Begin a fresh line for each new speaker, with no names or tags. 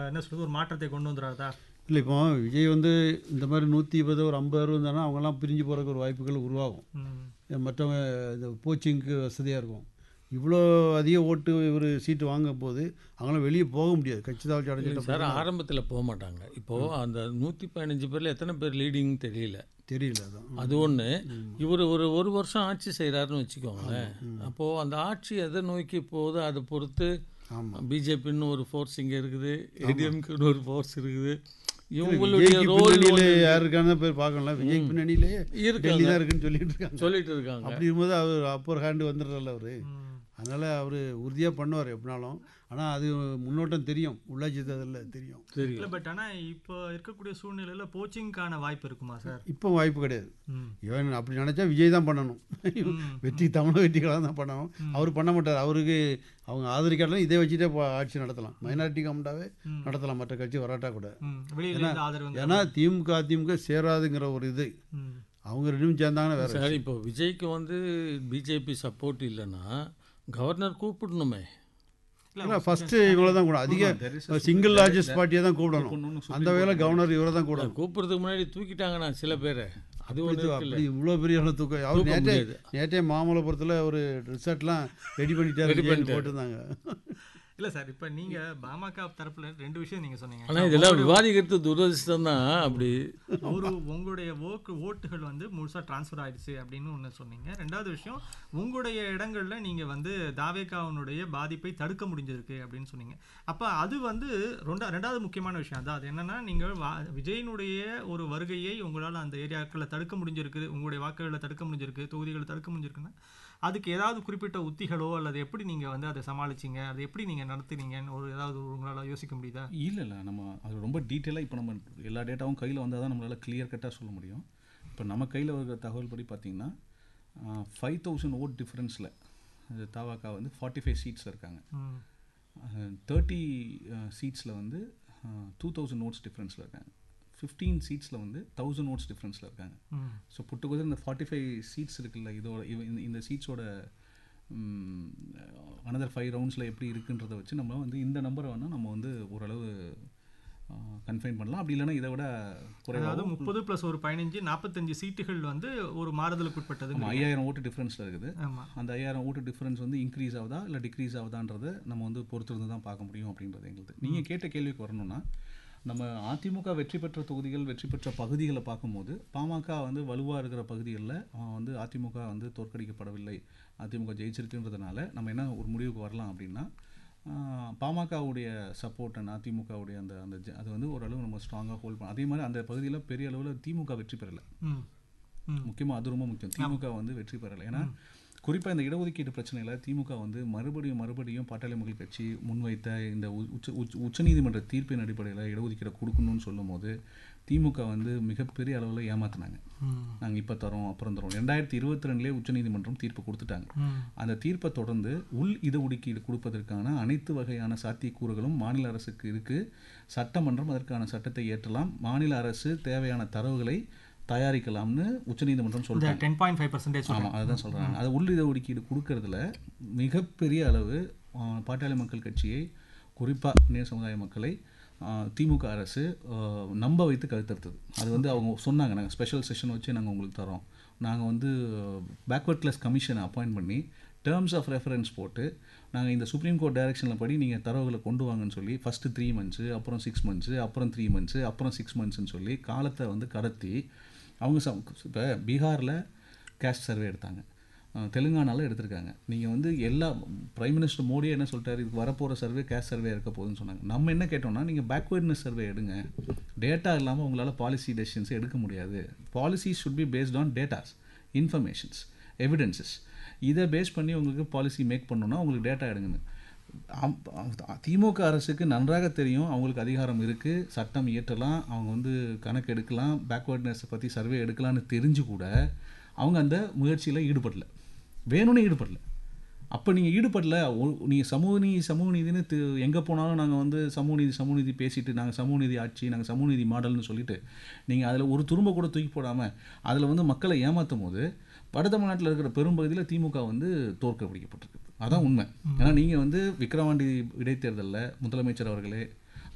என்ன சொல்றது ஒரு மாற்றத்தை கொண்டு வந்துடாதா
இல்லை இப்போ விஜய் வந்து இந்த மாதிரி நூற்றி இருபது ஒரு ஐம்பது அறுபது இருந்தாங்கன்னா அவங்கெல்லாம் பிரிஞ்சு போகிறதுக்கு ஒரு வாய்ப்புகள் உருவாகும்
ம்
மற்றவங்க இந்த கோச்சிங்க்கு வசதியாக இருக்கும் இவ்வளோ அதிக ஓட்டு இவர் சீட்டு வாங்கும் போது அவங்களாம் வெளியே போக முடியாது கட்சி தாவல்
சார்
அடைஞ்சிட்ட
ஆரம்பத்தில் போக மாட்டாங்க இப்போது அந்த நூற்றி பதினஞ்சு பேரில் எத்தனை பேர் லீடிங் தெரியல
தெரியல அதான்
அது ஒன்று இவர் ஒரு ஒரு வருஷம் ஆட்சி செய்கிறாருன்னு வச்சுக்கோங்களேன் அப்போது அந்த ஆட்சி எதை நோக்கி போகுதோ அதை பொறுத்து
ஆமாம்
பிஜேபின்னு ஒரு ஃபோர்ஸ் இங்கே இருக்குது ஏடிஎம்குன்னு ஒரு ஃபோர்ஸ் இருக்குது இவங்களுடைய
விஜய்க்கு
ரோல்
பின்னணியில் யார் இருக்கான்னு பேர் பார்க்கலாம் விஜய் பின்னணியிலே
இருக்காங்க.
டெல்லி தான் இருக்குன்னு சொல்லிட்டு இருக்காங்க
சொல்லிட்டு இருக்காங்க
அப்படி இருக்கும்போது அவர் அப்பர் ஹேண்டு வந்துடுறல அவர்
ம்.
அதனால் அவர் உறுதியாக பண்ணுவார் எப்படினாலும் ஆனால் அது முன்னோட்டம் தெரியும் உள்ளாட்சி தேர்தலில் தெரியும்
தெரியும்
இல்ல பட் ஆனா இப்போ இருக்கக்கூடிய சூழ்நிலையில போச்சிங்கான வாய்ப்பு இருக்குமா சார்
இப்போ வாய்ப்பு கிடையாது
ம்
இவன் அப்படி நினச்சா விஜய் தான் பண்ணணும் வெற்றி தமிழக வெற்றிகளாக தான் பண்ணணும் அவர் பண்ண மாட்டார் அவருக்கு அவங்க ஆதரிக்காட்டாலும் இதே வச்சுட்டே பா- ஆட்சி நடத்தலாம் மைனாரிட்டி கவுண்டாவே நடத்தலாம் மற்ற கட்சி வராட்டா கூட
ம் வெளியில இருந்து ஆதரவு
ஏன்னா திமுக அதிமுக சேராதுங்கிற ஒரு இது
ம்
அவங்க ரெண்டும் சேர்ந்தாங்கன்னா வேற
சார் இப்போ விஜய்க்கு வந்து பிஜேபி சப்போர்ட் இல்லைன்னா கவர்னர் கூப்பிடணுமே
இல்லை ஃபஸ்ட்டு இவங்கள தான் கூட அதிக சிங்கிள் லார்ஜஸ்ட் பார்ட்டியை தான் கூப்பிடணும் அந்த வகையில் கவர்னர் இவரை தான் கூடணும்
கூப்பிடுறதுக்கு முன்னாடி தூக்கிட்டாங்கண்ணா சில பேரை அது ஒன்று
இது அப்படி இவ்வளோ பெரிய அளவு தூக்கம் அவர் நேற்றே
முடியாது.
நேற்றே மாமல்லபுரத்தில் ஒரு ரிசர்ட்லாம் ரெடி பண்ணிட்டாரு விஜய்னு போட்டிருந்தாங்க
இல்ல சார் இப்ப நீங்க பாமக தரப்புல ரெண்டு விஷயம் நீங்க சொன்னீங்க
ஆனால் இதெல்லாம் விவாதிக்கிறது துரதிர்ஷ்டம் தான் அப்படி
ஒரு உங்களுடைய ஓக்கு ஓட்டுகள் வந்து முழுசா டிரான்ஸ்ஃபர் ஆயிடுச்சு அப்படின்னு ஒன்று சொன்னீங்க ரெண்டாவது விஷயம் உங்களுடைய இடங்கள்ல நீங்க வந்து தாவேகாவுனுடைய பாதிப்பை தடுக்க முடிஞ்சிருக்கு அப்படின்னு சொன்னீங்க அப்ப அது வந்து ரெண்டா ரெண்டாவது முக்கியமான விஷயம் அதான் அது என்னன்னா நீங்க வா- விஜயனுடைய ஒரு வருகையை உங்களால் அந்த ஏரியாக்களில் தடுக்க முடிஞ்சிருக்கு உங்களுடைய வாக்குகளை தடுக்க முடிஞ்சிருக்கு தொகுதிகளை தடுக்க முடிஞ்சிருக்குன்னா அதுக்கு ஏதாவது குறிப்பிட்ட உத்திகளோ அல்லது எப்படி நீங்க வந்து அதை சமாளிச்சீங்க அதை எப்படி நீங்க நடத்துனீங்கன்னு ஒரு ஏதாவது உங்களால் யோசிக்க முடியுதா
இல்லை இல்லை நம்ம அது ரொம்ப டீட்டெயிலாக இப்போ நம்ம எல்லா டேட்டாவும் கையில் வந்தால் தான் நம்மளால் கிளியர் கட்டாக சொல்ல முடியும் இப்போ நம்ம கையில் இருக்கிற தகவல் படி பார்த்தீங்கன்னா ஃபைவ் தௌசண்ட் ஓட் டிஃப்ரென்ஸில் தாவாக்கா வந்து ஃபார்ட்டி ஃபைவ் சீட்ஸில் இருக்காங்க
ம்
தேர்ட்டி சீட்ஸில் வந்து டூ தௌசண்ட் நோட்ஸ் டிஃப்ரென்ஸில் இருக்காங்க ஃபிஃப்டீன் சீட்ஸில் வந்து தௌசண்ட் நோட்ஸ் டிஃப்ரென்ஸில் இருக்காங்க
ம்
ஸோ புட்டுக்குது இந்த ஃபார்ட்டி ஃபைவ் சீட்ஸ் இருக்குல்ல இதோட இவ- இந்த இந்த சீட்ஸோட அனதர் ஃபைவ் ரவுண்ட்ஸில் எப்படி இருக்குன்றதை வச்சு நம்ம வந்து இந்த நம்பரை வேணால் நம்ம வந்து ஓரளவு கன்ஃபைன் பண்ணலாம் அப்படி இல்லைன்னா இதை விட
அதாவது
குறைவாக
முப்பது பிளஸ் ஒரு பதினஞ்சு நாற்பத்தஞ்சு சீட்டுகள் வந்து ஒரு மாறுதலுக்கு உட்பட்டது
நம்ம ஐயாயிரம் ஓட்டு டிஃப்ரென்ஸில் இருக்குது
ஆமா
அந்த ஐயாயிரம் ஓட்டு டிஃப்ரென்ஸ் வந்து இன்க்ரீஸ் ஆகுதா இல்லை டிக்ரீஸ் ஆகுதான்றதை நம்ம வந்து பொறுத்திருந்து தான் பார்க்க முடியும் அப்படின்றது எங்களுக்கு நீங்கள் கேட்ட கேள்விக்கு வரணும்னா நம்ம அதிமுக வெற்றி பெற்ற தொகுதிகள் வெற்றி பெற்ற பகுதிகளை பார்க்கும்போது பாமக வந்து வலுவாக இருக்கிற பகுதிகளில் வந்து அதிமுக வந்து தோற்கடிக்கப்படவில்லை அதிமுக ஜெயிச்சிருக்குன்றதுனால நம்ம என்ன ஒரு முடிவுக்கு வரலாம் அப்படின்னா ஆஹ், பாமகவுடைய சப்போர்ட் அண்ட் அதிமுகவுடைய அந்த அந்த ஜ- அது வந்து ஓரளவு நம்ம ஸ்ட்ராங்காக ஹோல்ட் பண்ண அதே மாதிரி அந்த பகுதியில் பெரிய அளவில் திமுக வெற்றி பெறலை
ம் ம்
முக்கியமாக அது ரொம்ப முக்கியம் திமுக வந்து வெற்றி பெறலை ஏன்னா குறிப்பாக இந்த இடஒதுக்கீடு பிரச்சனையில் திமுக வந்து மறுபடியும் மறுபடியும் பாட்டாளி மக்கள் கட்சி முன்வைத்த இந்த உ- உச்ச உச்ச உச்சநீதிமன்ற தீர்ப்பின் அடிப்படையில் இடஒதுக்கீடை கொடுக்கணும்னு சொல்லும்போது திமுக வந்து மிகப்பெரிய அளவில் ஏமாத்துனாங்க
ம்
நாங்கள் இப்போ தரோம் அப்புறம் தரோம் ரெண்டாயிரத்தி இருபத்தி ரெண்டுலேயே உச்சநீதிமன்றம் தீர்ப்பு கொடுத்துட்டாங்க
ம்
அந்த தீர்ப்பை தொடர்ந்து உள் இடஒதுக்கீடு கொடுப்பதற்கான அனைத்து வகையான சாத்தியக்கூறுகளும் மாநில அரசுக்கு இருக்கு சட்டமன்றம் அதற்கான சட்டத்தை ஏற்றலாம் மாநில அரசு தேவையான தரவுகளை தயாரிக்கலாம்னு உச்சநீதிமன்றம்
இந்த
சொல்லிட்டாங்க
டென் பாயிண்ட் ஃபைவ் பர்சன்டேஜ்
ஆமாம் அதுதான் சொல்கிறாங்க அது உள் இடஒதுக்கீடு கொடுக்கறதுல மிகப்பெரிய அளவு ஆ, பாட்டாளி மக்கள் கட்சியை குறிப்பாக நேர் சமுதாய மக்களை ஆ, திமுக அரசு ஆ, நம்ப வைத்து கருத்தறுத்தது அது வந்து அவங்க சொன்னாங்க நாங்கள் ஸ்பெஷல் செஷன் வச்சு நாங்கள் உங்களுக்கு தரோம் நாங்கள் வந்து பேக்வர்ட் கிளாஸ் கமிஷனை அப்பாயிண்ட் பண்ணி டேர்ம்ஸ் ஆஃப் ரெஃபரன்ஸ் போட்டு நாங்கள் இந்த சுப்ரீம் கோர்ட் டைரக்ஷனில் படி நீங்கள் தரவுகளை கொண்டு வாங்கன்னு சொல்லி ஃபஸ்ட்டு த்ரீ மந்த்ஸு அப்புறம் சிக்ஸ் மந்த்ஸு அப்புறம் த்ரீ மந்த்ஸு அப்புறம் சிக்ஸ் மந்த்ஸ்னு சொல்லி காலத்தை வந்து கடத்தி அவங்க இப்போ பீகாரில் கேஸ்ட் சர்வே எடுத்தாங்க அஹ் தெலுங்கானால எடுத்திருக்காங்க நீங்கள் வந்து எல்லா பிரைம் மினிஸ்டர் மோடியே என்ன சொல்லிட்டாரு இதுக்கு வரப்போகிற சர்வே கேஸ்ட் சர்வே இருக்க போகுதுன்னு சொன்னாங்க நம்ம என்ன கேட்டோம்னா நீங்கள் பேக்வேர்ட்னஸ் சர்வே எடுங்க டேட்டா இல்லாமல் உங்களால் பாலிசி டெசிஷன்ஸ் எடுக்க முடியாது policy should be based on datas informations evidences இதை பேஸ் பண்ணி உங்களுக்கு பாலிசி மேக் பண்ணணும்னா உங்களுக்கு டேட்டா எடுங்கன்னு அம்- அ- திமுக அரசுக்கு நன்றாக தெரியும் அவங்களுக்கு அதிகாரம் இருக்குது சட்டம் இயற்றலாம் அவங்க வந்து கணக்கு எடுக்கலாம் பேக்வேர்ட்னஸ் பற்றி சர்வே எடுக்கலாம்னு தெரிஞ்சு கூட அவங்க அந்த முயற்சியில் ஈடுபடல வேணும்னே ஈடுபடல அப்போ நீங்கள் ஈடுபடல நீங்கள் சமூக நீதி சமூக நீதினு எங்கே போனாலும் நாங்கள் வந்து சமூக நீதி சமூக நீதி பேசிட்டு நாங்கள் சமூக நீதி ஆட்சி நாங்கள் சமூக நீதி மாடல்னு சொல்லிட்டு நீங்கள் அதில் ஒரு துரும்ப கூட தூக்கி போடாமல் அதில் வந்து மக்களை ஏமாற்றும் போது வட தமிழ்நாட்டில் இருக்கிற பெரும்பகுதியில் திமுக வந்து தோற்கடிக்கப்பட்டிருக்கு அதான் உண்மை ஏன்னா நீங்கள் வந்து விக்கிரவாண்டி இடைத்தேர்தலில் முதலமைச்சர் அவர்களே